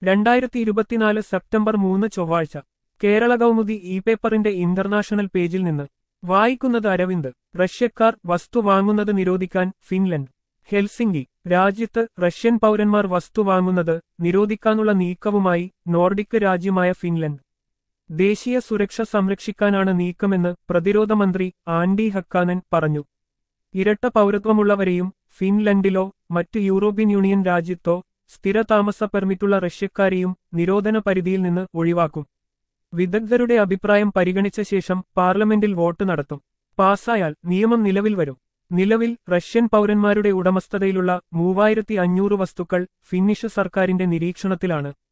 രണ്ടായിരത്തി ഇരുപത്തിനാല് സെപ്റ്റംബർ മൂന്ന് ചൊവ്വാഴ്ച കേരള കൗമുദി ഇ പേപ്പറിന്റെ ഇന്റർനാഷണൽ പേജിൽ നിന്ന് വായിക്കുന്നത് അരവിന്ദ് റഷ്യക്കാർ വസ്തു വാങ്ങുന്നത് നിരോധിക്കാൻ ഫിൻലൻഡ് ഹെൽസിംഗി രാജ്യത്ത് റഷ്യൻ പൗരന്മാർ വസ്തു വാങ്ങുന്നത് നിരോധിക്കാനുള്ള നീക്കവുമായി നോർഡിക് രാജ്യമായ ഫിൻലൻഡ് ദേശീയ സുരക്ഷ സംരക്ഷിക്കാനാണ് നീക്കമെന്ന് പ്രതിരോധ മന്ത്രി ആൻഡി ഹക്കാനൻ പറഞ്ഞു ഇരട്ട പൗരത്വമുള്ളവരെയും ഫിൻലൻഡിലോ മറ്റ് യൂറോപ്യൻ യൂണിയൻ രാജ്യത്തോ സ്ഥിരതാമസ പെർമിറ്റുള്ള റഷ്യക്കാരെയും നിരോധന പരിധിയിൽ നിന്ന് ഒഴിവാക്കും വിദഗ്ധരുടെ അഭിപ്രായം പരിഗണിച്ച ശേഷം പാർലമെന്റിൽ വോട്ട് നടത്തും പാസായാൽ നിയമം നിലവിൽ വരും നിലവിൽ റഷ്യൻ പൗരന്മാരുടെ ഉടമസ്ഥതയിലുള്ള മൂവായിരത്തി അഞ്ഞൂറ് വസ്തുക്കൾ ഫിന്നിഷ് സർക്കാരിന്റെ നിരീക്ഷണത്തിലാണ്